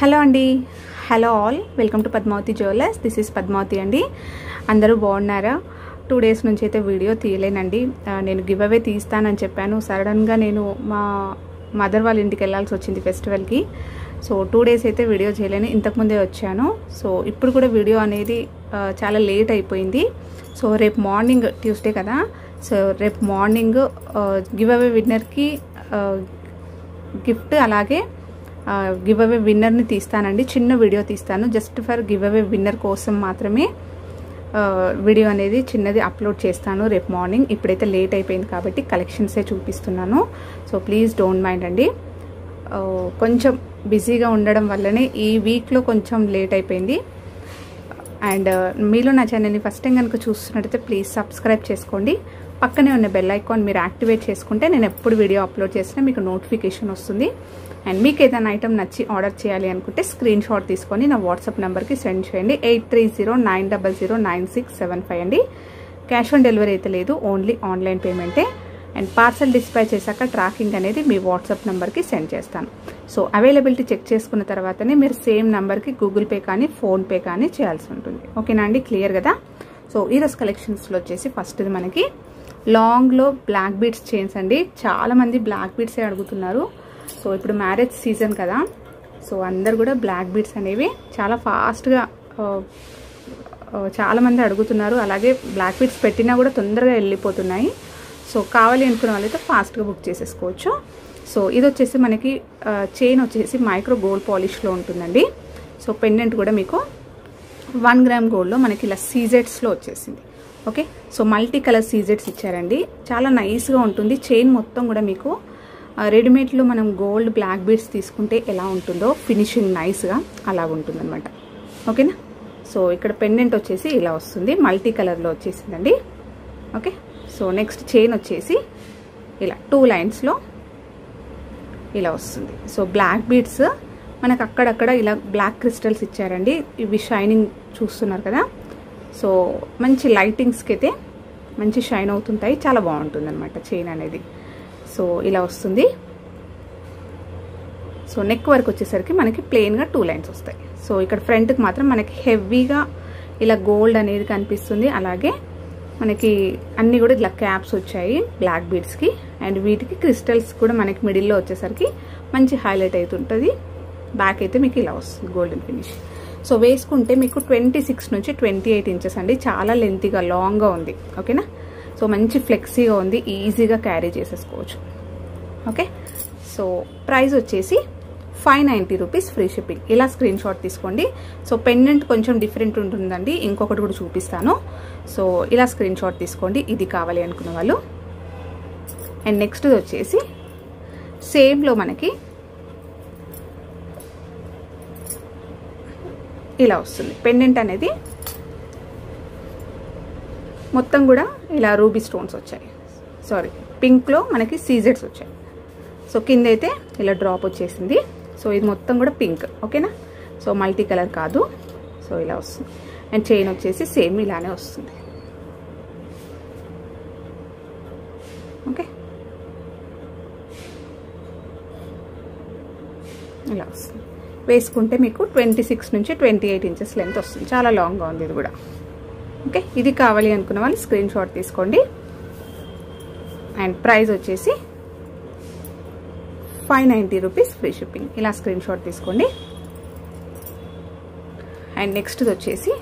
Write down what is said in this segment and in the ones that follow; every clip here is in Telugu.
హలో అండి hello all welcome to Padmavathi jewellers this is Padmavathi అండి అందరూ బాగున్నారా టూ డేస్ నుంచి అయితే వీడియో తీయలేనండి ఆ, నేను గివ్ అవే తీస్తానని చెప్పాను సడన్గా నేను మా మదర్ వాళ్ళ ఇంటికి వెళ్ళాల్సి వచ్చింది ఫెస్టివల్కి సో టూ డేస్ అయితే వీడియో చేయలేను ఇంతకుముందే వచ్చాను సో ఇప్పుడు కూడా వీడియో అనేది ఆ, చాలా లేట్ అయిపోయింది సో రేపు మార్నింగ్ ట్యూస్డే కదా సో రేపు మార్నింగ్ గివ్ అవే విన్నర్కి గిఫ్ట్ అలాగే గివ్ అవే విన్నర్ని తీస్తానండి చిన్న వీడియో తీస్తాను just for give away winner కోసం మాత్రమే ఆ, వీడియో అనేది చిన్నది అప్లోడ్ చేస్తాను రేపు మార్నింగ్ ఇప్పుడైతే లేట్ అయిపోయింది కాబట్టి కలెక్షన్సే చూపిస్తున్నాను సో ప్లీజ్ డోంట్ మైండ్ అండి ఆ, కొంచెం బిజీగా ఉండడం వల్లనే ఈ వీక్లో కొంచెం లేట్ అయిపోయింది అండ్ మీలో నా ఛానల్ని ఫస్ట్ టైం కనుక చూస్తున్నట్టయితే ప్లీజ్ సబ్స్క్రైబ్ చేసుకోండి పక్కనే ఉన్న బెల్ ఐకాన్ మీరు యాక్టివేట్ చేసుకుంటే నేను ఎప్పుడు వీడియో అప్లోడ్ చేసినా మీకు నోటిఫికేషన్ వస్తుంది అండ్ మీకు ఏదైనా ఐటమ్ నచ్చి ఆర్డర్ చేయాలి అనుకుంటే స్క్రీన్ షాట్ తీసుకొని నా వాట్సాప్ నెంబర్కి సెండ్ చేయండి eight three zero nine double zero nine six seven five అండి క్యాష్ ఆన్ డెలివరీ అయితే లేదు ఓన్లీ ఆన్లైన్ పేమెంటే అండ్ పార్సల్ డిస్పాచ్ చేశాక ట్రాకింగ్ అనేది మీ వాట్సాప్ నెంబర్కి సెండ్ చేస్తాను సో అవైలబిలిటీ చెక్ చేసుకున్న తర్వాతనే మీరు సేమ్ నెంబర్కి గూగుల్ పే కానీ ఫోన్పే కానీ చేయాల్సి ఉంటుంది ఓకేనా అండి క్లియర్ కదా సో ఈరోజు కలెక్షన్స్లో వచ్చేసి ఫస్ట్ది మనకి లాంగ్లో బ్లాక్ బీడ్స్ చైన్స్ అండి చాలామంది బ్లాక్ బీడ్సే అడుగుతున్నారు సో ఇప్పుడు మ్యారేజ్ సీజన్ కదా సో అందరు కూడా బ్లాక్ బీడ్స్ అనేవి చాలా ఫాస్ట్గా చాలామంది అడుగుతున్నారు అలాగే బ్లాక్ బీడ్స్ పెట్టినా కూడా తొందరగా వెళ్ళిపోతున్నాయి సో కావాలి అనుకున్న వాళ్ళైతే ఫాస్ట్గా బుక్ చేసేసుకోవచ్చు సో ఇది వచ్చేసి మనకి చైన్ వచ్చేసి మైక్రో గోల్డ్ పాలిష్లో ఉంటుందండి సో పెండెంట్ కూడా మీకు వన్ గ్రామ్ గోల్డ్లో మనకి ఇలా సీజెట్స్లో వచ్చేసింది ఓకే సో మల్టీ కలర్ సీజెట్స్ ఇచ్చారండి చాలా నైస్గా ఉంటుంది చైన్ మొత్తం కూడా మీకు రెడీమేడ్లో మనం గోల్డ్ బ్లాక్ బీడ్స్ తీసుకుంటే ఎలా ఉంటుందో ఫినిషింగ్ నైస్గా అలా ఉంటుందన్నమాట ఓకేనా సో ఇక్కడ పెండెంట్ వచ్చేసి ఇలా వస్తుంది మల్టీ కలర్లో వచ్చేసిందండి ఓకే సో నెక్స్ట్ చైన్ వచ్చేసి ఇలా టూ లైన్స్లో ఇలా వస్తుంది సో బ్లాక్ బీడ్స్ మనకు అక్కడక్కడ ఇలా బ్లాక్ క్రిస్టల్స్ ఇచ్చారండి ఇవి షైనింగ్ చూస్తున్నారు కదా సో మంచి లైటింగ్స్కి అయితే మంచి షైన్ అవుతుంటాయి చాలా బాగుంటుంది అనమాట చైన్ అనేది సో ఇలా వస్తుంది సో నెక్ వరకు వచ్చేసరికి మనకి ప్లెయిన్గా టూ లైన్స్ వస్తాయి సో ఇక్కడ ఫ్రంట్కి మాత్రం మనకి హెవీగా ఇలా గోల్డ్ అనేది కనిపిస్తుంది అలాగే మనకి అన్నీ కూడా ఇట్లా క్యాప్స్ వచ్చాయి బ్లాక్ బీడ్స్కి అండ్ వీటికి క్రిస్టల్స్ కూడా మనకి మిడిల్లో వచ్చేసరికి మంచి హైలైట్ అవుతుంటుంది బ్యాక్ అయితే మీకు ఇలా వస్తుంది గోల్డెన్ ఫినిష్ సో వేసుకుంటే మీకు ట్వంటీ సిక్స్ నుంచి ట్వంటీ ఎయిట్ ఇంచెస్ అండి చాలా లెంతీగా లాంగ్గా ఉంది ఓకేనా సో మంచి ఫ్లెక్సీగా ఉంది ఈజీగా క్యారీ చేసేసుకోవచ్చు ఓకే సో ప్రైస్ వచ్చేసి five ninety rupees free shipping ఇలా స్క్రీన్ షాట్ తీసుకోండి సో పెండెంట్ కొంచెం డిఫరెంట్ ఉంటుందండి ఇంకొకటి కూడా చూపిస్తాను సో ఇలా స్క్రీన్ షాట్ తీసుకోండి ఇది కావాలి అనుకున్న వాళ్ళు అండ్ నెక్స్ట్ వచ్చేసి సేమ్లో మనకి ఇలా వస్తుంది పెండెంట్ అనేది మొత్తం కూడా ఇలా రూబీ స్టోన్స్ వచ్చాయి సారీ పింక్లో మనకి సీజెడ్స్ వచ్చాయి సో కింద అయితే ఇలా డ్రాప్ వచ్చేసింది సో ఇది మొత్తం కూడా పింక్ ఓకేనా సో మల్టీ కలర్ కాదు సో ఇలా వస్తుంది అండ్ చైన్ వచ్చేసి సేమ్ ఇలానే వస్తుంది ఓకే ఇలా వస్తుంది వేసుకుంటే మీకు ట్వంటీ సిక్స్ నుంచి ట్వంటీ ఎయిట్ ఇంచెస్ లెంత్ వస్తుంది చాలా లాంగ్గా ఉంది ఇది కూడా ఓకే ఇది కావాలి అనుకున్న వాళ్ళు స్క్రీన్ షాట్ తీసుకోండి అండ్ ప్రైస్ వచ్చేసి five ninety rupees free shipping ఇలా స్క్రీన్ షాట్ తీసుకోండి అండ్ నెక్స్ట్ వచ్చేసి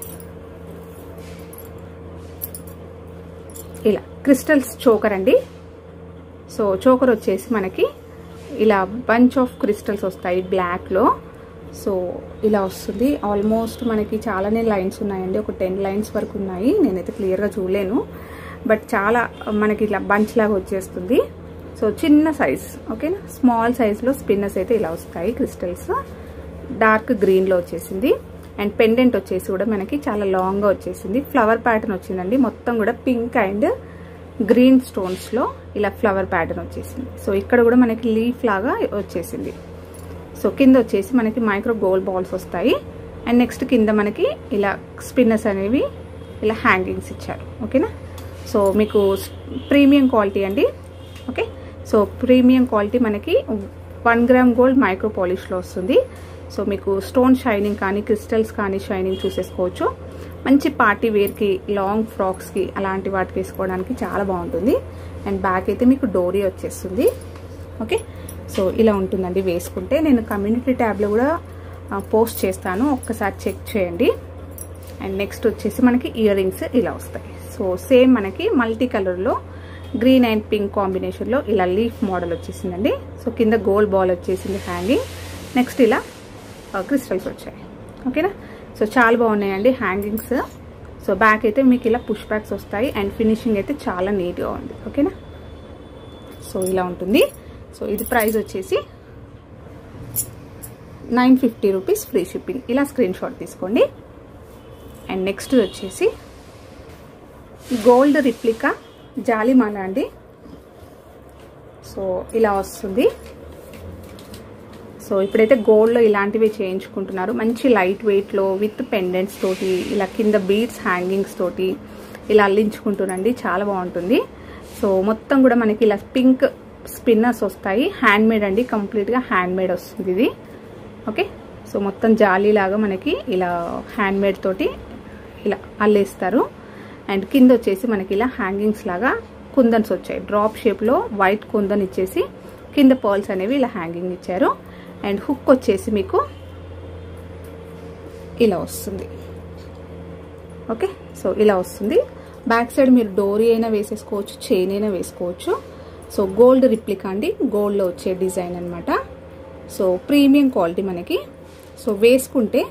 ఇలా క్రిస్టల్స్ చోకర్ అండి సో చోకర్ వచ్చేసి మనకి ఇలా బంచ్ ఆఫ్ క్రిస్టల్స్ వస్తాయి బ్లాక్లో సో ఇలా వస్తుంది ఆల్మోస్ట్ మనకి చాలానే లైన్స్ ఉన్నాయండి ఒక టెన్ లైన్స్ వరకు ఉన్నాయి నేనైతే క్లియర్గా చూడలేను బట్ చాలా మనకి ఇట్లా బంచ్ లాగా వచ్చేస్తుంది సో చిన్న సైజ్ ఓకేనా స్మాల్ సైజ్లో స్పిన్నర్స్ అయితే ఇలా వస్తాయి క్రిస్టల్స్ డార్క్ గ్రీన్లో వచ్చేసింది అండ్ పెండెంట్ వచ్చేసి కూడా మనకి చాలా లాంగ్గా వచ్చేసింది ఫ్లవర్ ప్యాటర్న్ వచ్చిందండి మొత్తం కూడా పింక్ అండ్ గ్రీన్ స్టోన్స్లో ఇలా ఫ్లవర్ ప్యాటర్న్ వచ్చేసింది సో ఇక్కడ కూడా మనకి లీఫ్ లాగా వచ్చేసింది సో కింద వచ్చేసి మనకి మైక్రో గోల్డ్ బాల్స్ వస్తాయి అండ్ నెక్స్ట్ కింద మనకి ఇలా స్పిన్నర్స్ అనేవి ఇలా హ్యాంగింగ్స్ ఇచ్చారు ఓకేనా సో మీకు ప్రీమియం క్వాలిటీ అండి ఓకే సో ప్రీమియం క్వాలిటీ మనకి వన్ గ్రామ్ గోల్డ్ మైక్రో పాలిష్లో వస్తుంది సో మీకు స్టోన్ షైనింగ్ కానీ క్రిస్టల్స్ కానీ షైనింగ్ చూసేసుకోవచ్చు మంచి పార్టీ వేర్కి లాంగ్ ఫ్రాక్స్కి అలాంటి వాటికి వేసుకోవడానికి చాలా బాగుంటుంది అండ్ బ్యాక్ అయితే మీకు డోరీ వచ్చేస్తుంది ఓకే సో ఇలా ఉంటుందండి వేసుకుంటే నేను కమ్యూనిటీ ట్యాబ్లో కూడా పోస్ట్ చేస్తాను ఒక్కసారి చెక్ చేయండి అండ్ నెక్స్ట్ వచ్చేసి మనకి ఇయర్ రింగ్స్ ఇలా వస్తాయి సో సేమ్ మనకి మల్టీ కలర్లో గ్రీన్ అండ్ పింక్ కాంబినేషన్లో ఇలా లీఫ్ మోడల్ వచ్చేసిందండి సో కింద గోల్డ్ బాల్ వచ్చేసింది హ్యాంగింగ్ నెక్స్ట్ ఇలా క్రిస్టల్స్ వచ్చాయి ఓకేనా సో చాలా బాగున్నాయండి హ్యాంగింగ్స్ సో బ్యాక్ అయితే మీకు ఇలా పుష్ బ్యాక్స్ వస్తాయి అండ్ ఫినిషింగ్ అయితే చాలా నీట్గా ఉంది ఓకేనా సో ఇలా ఉంటుంది సో ఇది ప్రైస్ వచ్చేసి nine fifty rupees free shipping ఇలా స్క్రీన్ షాట్ తీసుకోండి అండ్ నెక్స్ట్ వచ్చేసి గోల్డ్ రిప్లికా జాలిమాల అండి సో ఇలా వస్తుంది సో ఇప్పుడైతే గోల్డ్లో ఇలాంటివి చేయించుకుంటున్నారు మంచి లైట్ వెయిట్లో విత్ పెండెంట్స్ తోటి ఇలా కింద బీడ్స్ హ్యాంగింగ్స్ తోటి ఇలా అల్లించుకుంటున్నాండి చాలా బాగుంటుంది సో మొత్తం కూడా మనకి ఇలా పింక్ స్పిన్నర్స్ వస్తాయి హ్యాండ్ మేడ్ అండి కంప్లీట్గా హ్యాండ్ మేడ్ వస్తుంది ఇది ఓకే సో మొత్తం జాలీ లాగా మనకి ఇలా హ్యాండ్ మేడ్ తోటి ఇలా అల్లేస్తారు అండ్ కింద వచ్చేసి మనకి ఇలా హ్యాంగింగ్స్ లాగా కుందన్స్ వచ్చాయి డ్రాప్ షేప్లో వైట్ కుందన్ ఇచ్చేసి కింద పర్ల్స్ అనేవి ఇలా హ్యాంగింగ్ ఇచ్చారు అండ్ హుక్ వచ్చేసి మీకు ఇలా వస్తుంది ఓకే సో ఇలా వస్తుంది బ్యాక్ సైడ్ మీరు డోరీ అయినా వేసేసుకోవచ్చు చైన్ అయినా వేసుకోవచ్చు సో గోల్డ్ రిప్లికా అండి గోల్డ్లో వచ్చే డిజైన్ అనమాట సో ప్రీమియం క్వాలిటీ మనకి సో వేసుకుంటే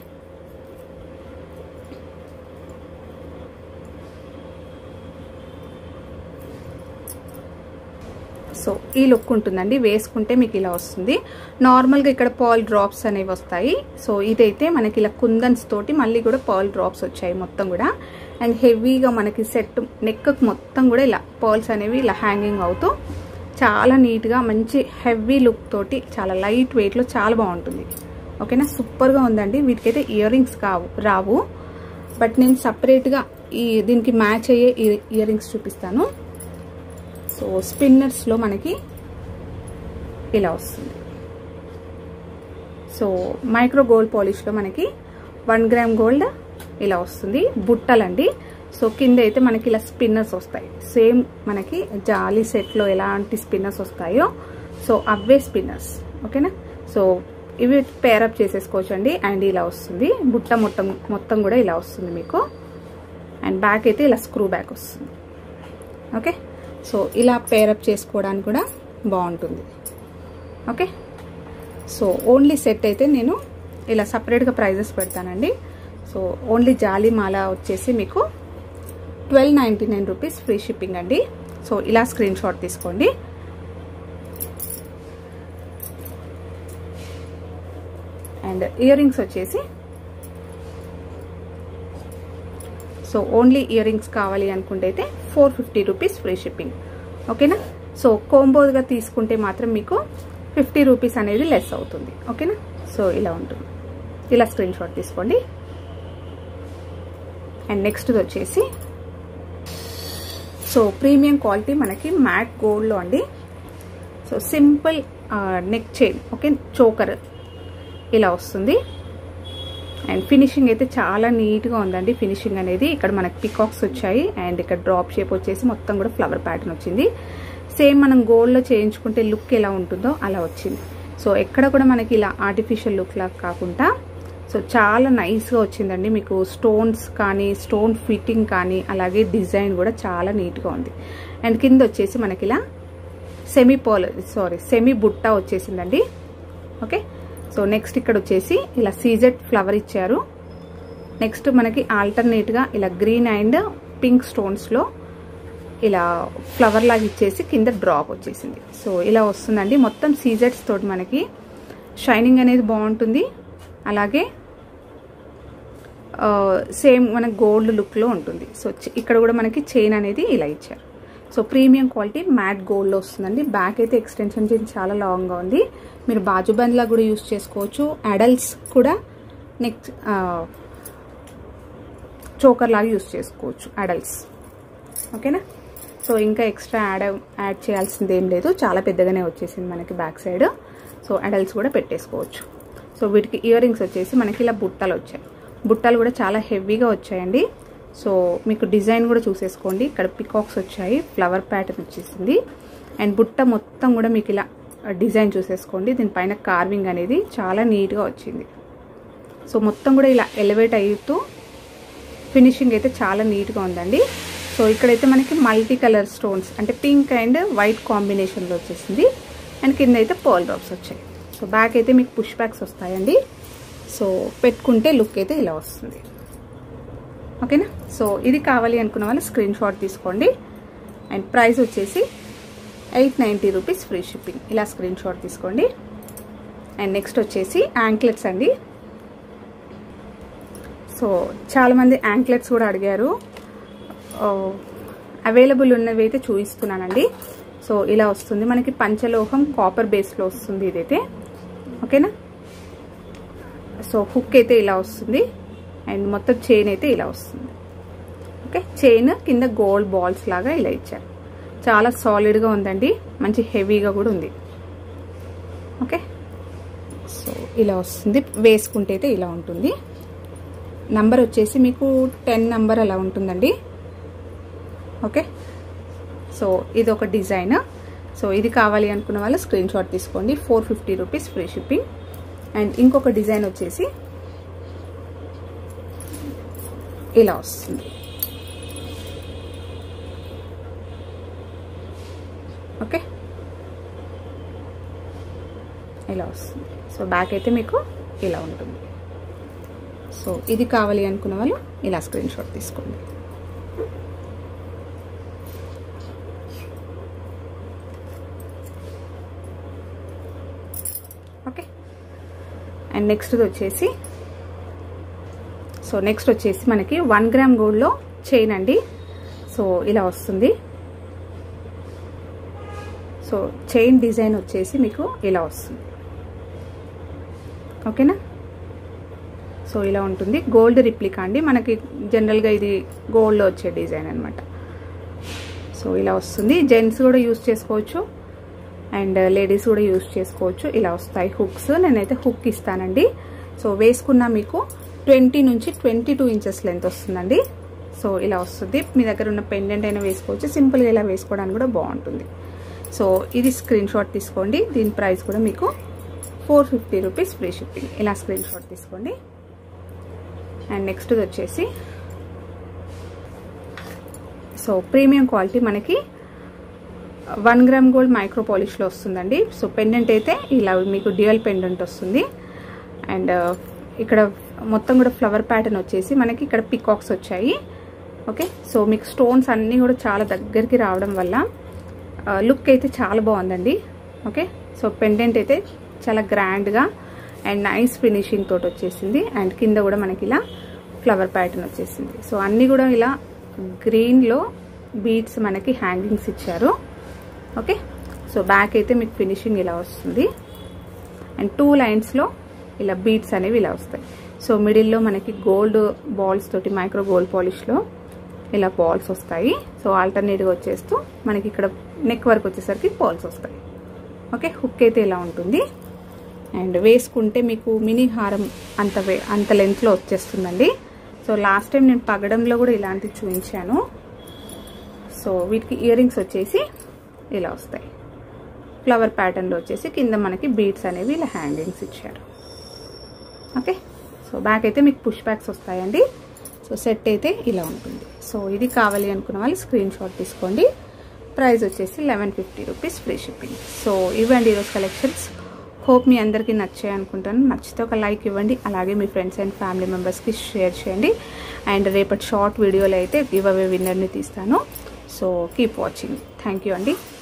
సో ఈ లుక్ ఉంటుందండి వేసుకుంటే మీకు ఇలా వస్తుంది నార్మల్గా ఇక్కడ పర్ల్ డ్రాప్స్ అనేవి వస్తాయి సో ఇదైతే మనకి ఇలా కుందన్స్ తోటి మళ్ళీ కూడా పర్ల్ డ్రాప్స్ వచ్చాయి మొత్తం కూడా అండ్ హెవీగా మనకి సెట్ నెక్ మొత్తం కూడా ఇలా పర్ల్స్ అనేవి ఇలా హ్యాంగింగ్ అవుతూ చాలా నీట్గా మంచి హెవీ లుక్ తోటి చాలా లైట్ వెయిట్లో చాలా బాగుంటుంది ఓకేనా సూపర్గా ఉందండి వీటికైతే ఇయర్ రింగ్స్ కావు రావు బట్ నేను సపరేట్గా ఈ దీనికి మ్యాచ్ అయ్యే ఇయర్ రింగ్స్ చూపిస్తాను సో స్పిన్నర్స్లో మనకి ఇలా వస్తుంది సో మైక్రో గోల్డ్ పాలిష్లో మనకి వన్ గ్రామ్ గోల్డ్ ఇలా వస్తుంది బుట్టలండి సో కింద అయితే మనకి ఇలా స్పిన్నర్స్ వస్తాయి సేమ్ మనకి జాలీ సెట్లో ఎలాంటి స్పిన్నర్స్ వస్తాయో సో అవే స్పిన్నర్స్ ఓకేనా సో ఇవి పేరప్ చేసేసుకోవచ్చు అండి అండ్ ఇలా వస్తుంది బుట్ట మొత్తం మొత్తం కూడా ఇలా వస్తుంది మీకు అండ్ బ్యాక్ అయితే ఇలా స్క్రూ బ్యాక్ వస్తుంది ఓకే సో ఇలా పేరప్ చేసుకోవడానికి కూడా బాగుంటుంది ఓకే సో ఓన్లీ సెట్ అయితే నేను ఇలా సపరేట్గా ప్రైజెస్ పెడతానండి సో ఓన్లీ జాలీ మాల వచ్చేసి మీకు twelve ninety nine rupees free shipping అండి సో ఇలా స్క్రీన్ షాట్ తీసుకోండి అండ్ ఇయర్ రింగ్స్ వచ్చేసి సో ఓన్లీ ఇయర్ రింగ్స్ కావాలి అనుకుంటే అయితే four fifty rupees free shipping ఓకేనా సో కోంబోగా తీసుకుంటే మాత్రం మీకు ఫిఫ్టీ రూపీస్ అనేది లెస్ అవుతుంది ఓకేనా సో ఇలా ఉంటుంది ఇలా స్క్రీన్ షాట్ తీసుకోండి అండ్ నెక్స్ట్ వచ్చేసి సో ప్రీమియం క్వాలిటీ మనకి మ్యాట్ గోల్డ్లో అండి so simple neck chain okay choker ఇలా వస్తుంది అండ్ ఫినిషింగ్ అయితే చాలా నీట్గా ఉందండి ఫినిషింగ్ అనేది ఇక్కడ మనకి పికాక్స్ వచ్చాయి అండ్ ఇక్కడ డ్రాప్ షేప్ వచ్చేసి మొత్తం కూడా ఫ్లవర్ ప్యాటర్న్ వచ్చింది సేమ్ మనం గోల్డ్లో చేయించుకుంటే లుక్ ఎలా ఉంటుందో అలా వచ్చింది సో ఎక్కడ కూడా మనకి ఇలా ఆర్టిఫిషియల్ లుక్ లాగా కాకుండా సో చాలా నైస్గా వచ్చిందండి మీకు స్టోన్స్ కానీ స్టోన్ ఫిట్టింగ్ కానీ అలాగే డిజైన్ కూడా చాలా నీట్గా ఉంది అండ్ కింద వచ్చేసి మనకి ఇలా సెమీ పోల్ సారీ సెమీ బుట్ట వచ్చేసిందండి ఓకే సో నెక్స్ట్ ఇక్కడ వచ్చేసి ఇలా సీజెడ్ ఫ్లవర్ ఇచ్చారు నెక్స్ట్ మనకి ఆల్టర్నేట్గా ఇలా గ్రీన్ అండ్ పింక్ స్టోన్స్లో ఇలా ఫ్లవర్ లాగా ఇచ్చేసి కింద డ్రాప్ వచ్చేసింది సో ఇలా వస్తుందండి మొత్తం సీజెడ్స్ తోటి మనకి షైనింగ్ అనేది బాగుంటుంది అలాగే సేమ్ మన గోల్డ్ లుక్లో ఉంటుంది సో ఇక్కడ కూడా మనకి చైన్ అనేది ఇలా ఇచ్చారు సో ప్రీమియం క్వాలిటీ మ్యాట్ గోల్డ్లో వస్తుందండి బ్యాక్ అయితే ఎక్స్టెన్షన్ చైన్ చాలా లాంగ్గా ఉంది మీరు బాజు బండ్లా కూడా యూస్ చేసుకోవచ్చు అడల్ట్స్ కూడా నెక్స్ట్ చోకర్ లాగా యూస్ చేసుకోవచ్చు అడల్ట్స్ ఓకేనా సో ఇంకా ఎక్స్ట్రా యాడ్ యాడ్ చేయాల్సింది ఏం లేదు చాలా పెద్దగానే వచ్చేసింది మనకి బ్యాక్ సైడ్ సో అడల్ట్స్ కూడా పెట్టేసుకోవచ్చు సో వీటికి ఇయర్ రింగ్స్ వచ్చేసి మనకి ఇలా బుట్టలు వచ్చాయి బుట్టలు కూడా చాలా హెవీగా వచ్చాయండి సో మీకు డిజైన్ కూడా చూసేసుకోండి ఇక్కడ పికాక్స్ వచ్చాయి ఫ్లవర్ ప్యాటర్న్ వచ్చేసింది అండ్ బుట్ట మొత్తం కూడా మీకు ఇలా డిజైన్ చూసేసుకోండి దీనిపైన కార్వింగ్ అనేది చాలా నీట్గా వచ్చింది సో మొత్తం కూడా ఇలా ఎలివేట్ అవుతూ ఫినిషింగ్ అయితే చాలా నీట్గా ఉందండి సో ఇక్కడైతే మనకి మల్టీ కలర్ స్టోన్స్ అంటే పింక్ అండ్ వైట్ కాంబినేషన్లో వచ్చేసింది అండ్ కింద అయితే పర్ల్ డ్రాప్స్ వచ్చాయి సో బ్యాక్ అయితే మీకు పుష్ బ్యాక్స్ వస్తాయండి సో పెట్టుకుంటే లుక్ అయితే ఇలా వస్తుంది ఓకేనా సో ఇది కావాలి అనుకున్న వాళ్ళు స్క్రీన్ షాట్ తీసుకోండి అండ్ ప్రైస్ వచ్చేసి eight ninety rupees free shipping ఇలా స్క్రీన్ షాట్ తీసుకోండి అండ్ నెక్స్ట్ వచ్చేసి యాంక్లెట్స్ అండి సో చాలామంది యాంక్లెట్స్ కూడా అడిగారు అవైలబుల్ ఉన్నవి అయితే చూపిస్తున్నానండి సో ఇలా వస్తుంది మనకి పంచలోహం కాపర్ బేస్లో వస్తుంది ఇదైతే ఓకేనా సో హుక్ అయితే ఇలా వస్తుంది అండ్ మొత్తం చైన్ అయితే ఇలా వస్తుంది ఓకే చైన్ కింద గోల్డ్ బాల్స్ లాగా ఇలా ఇచ్చారు చాలా సాలిడ్గా ఉందండి మంచి హెవీగా కూడా ఉంది ఓకే సో ఇలా వస్తుంది వేసుకుంటే అయితే ఇలా ఉంటుంది నంబర్ వచ్చేసి మీకు టెన్ నంబర్ అలా ఉంటుందండి ఓకే సో ఇది ఒక డిజైన్ సో ఇది కావాలి అనుకున్న వాళ్ళు స్క్రీన్ షాట్ తీసుకోండి four fifty rupees free shipping and ఇంకొక డిజైన్ వచ్చేసి ఇలా వస్తుంది ఓకే ఇలా వస్తుంది సో బ్యాక్ అయితే మీకు ఇలా ఉంటుంది సో ఇది కావాలి అనుకున్న వాళ్ళు ఇలా స్క్రీన్ షాట్ తీసుకోండి ఓకే అండ్ నెక్స్ట్ వచ్చేసి సో నెక్స్ట్ వచ్చేసి మనకి వన్ గ్రామ్ గోల్డ్లో చైన్ అండి సో ఇలా వస్తుంది సో చైన్ డిజైన్ వచ్చేసి మీకు ఇలా వస్తుంది ఓకేనా సో ఇలా ఉంటుంది గోల్డ్ రిప్లికా అండి మనకి జనరల్గా ఇది గోల్డ్లో వచ్చే డిజైన్ అనమాట సో ఇలా వస్తుంది జెంట్స్ కూడా యూస్ చేసుకోవచ్చు అండ్ లేడీస్ కూడా యూస్ చేసుకోవచ్చు ఇలా వస్తాయి హుక్స్ నేనైతే హుక్ ఇస్తానండి సో వేసుకున్న మీకు ట్వంటీ నుంచి ట్వంటీ టూ ఇంచెస్ లెంత్ వస్తుందండి సో ఇలా వస్తుంది మీ దగ్గర ఉన్న పెండెంట్ అయినా వేసుకోవచ్చు సింపుల్గా ఇలా వేసుకోవడానికి కూడా బాగుంటుంది సో ఇది స్క్రీన్ షాట్ తీసుకోండి దీని ప్రైస్ కూడా మీకు four fifty rupees free shipping ఇలా స్క్రీన్ షాట్ తీసుకోండి అండ్ నెక్స్ట్ వచ్చేసి సో ప్రీమియం క్వాలిటీ మనకి వన్ గ్రామ్ గోల్డ్ మైక్రో పాలిష్లో వస్తుందండి సో పెండెంట్ అయితే ఇలా మీకు డ్యూయల్ పెండెంట్ వస్తుంది అండ్ ఇక్కడ మొత్తం కూడా ఫ్లవర్ ప్యాటర్న్ వచ్చేసి మనకి ఇక్కడ పికాక్స్ వచ్చాయి ఓకే సో మీకు స్టోన్స్ అన్నీ కూడా చాలా దగ్గరికి రావడం వల్ల లుక్ అయితే చాలా బాగుందండి ఓకే సో పెండెంట్ అయితే చాలా గ్రాండ్గా అండ్ నైస్ ఫినిషింగ్ తోటి వచ్చేసింది అండ్ కింద కూడా మనకి ఇలా ఫ్లవర్ ప్యాటర్న్ వచ్చేసింది సో అన్నీ కూడా ఇలా గ్రీన్లో బీడ్స్ మనకి హ్యాంగింగ్స్ ఇచ్చారు ఓకే సో బ్యాక్ అయితే మీకు ఫినిషింగ్ ఇలా వస్తుంది అండ్ టూ లైన్స్లో ఇలా బీడ్స్ అనేవి ఇలా వస్తాయి సో మిడిల్లో మనకి గోల్డ్ బాల్స్ తోటి మైక్రో గోల్డ్ పాలిష్లో ఇలా బాల్స్ వస్తాయి సో ఆల్టర్నేట్గా వచ్చేస్తూ మనకి ఇక్కడ నెక్ వరకు వచ్చేసరికి బాల్స్ వస్తాయి ఓకే హుక్ అయితే ఇలా ఉంటుంది అండ్ వేసుకుంటే మీకు మినీ హారం అంత వే అంత లెంత్లో వచ్చేస్తుందండి సో లాస్ట్ టైం నేను పగడంలో కూడా ఇలాంటివి చూపించాను సో వీటికి ఇయర్ రింగ్స్ వచ్చేసి ఇలా వస్తాయి ఫ్లవర్ ప్యాటర్న్లో వచ్చేసి కింద మనకి బీడ్స్ అనేవి ఇలా హ్యాంగింగ్స్ ఇచ్చారు ఓకే సో బ్యాక్ అయితే మీకు పుష్ బ్యాక్స్ వస్తాయండి సో సెట్ అయితే ఇలా ఉంటుంది సో ఇది కావాలి అనుకున్న వాళ్ళు స్క్రీన్ షాట్ తీసుకోండి ప్రైస్ వచ్చేసి eleven fifty rupees free shipping so ఇవ్వండి ఈరోజు కలెక్షన్స్ హోప్ మీ అందరికీ నచ్చాయి అనుకుంటాను నచ్చితే ఒక లైక్ ఇవ్వండి అలాగే మీ ఫ్రెండ్స్ అండ్ ఫ్యామిలీ మెంబర్స్కి షేర్ చేయండి అండ్ రేపటి షార్ట్ వీడియోలో అయితే గివ్ అవే విన్నర్ని తీస్తాను so keep watching thank you అండి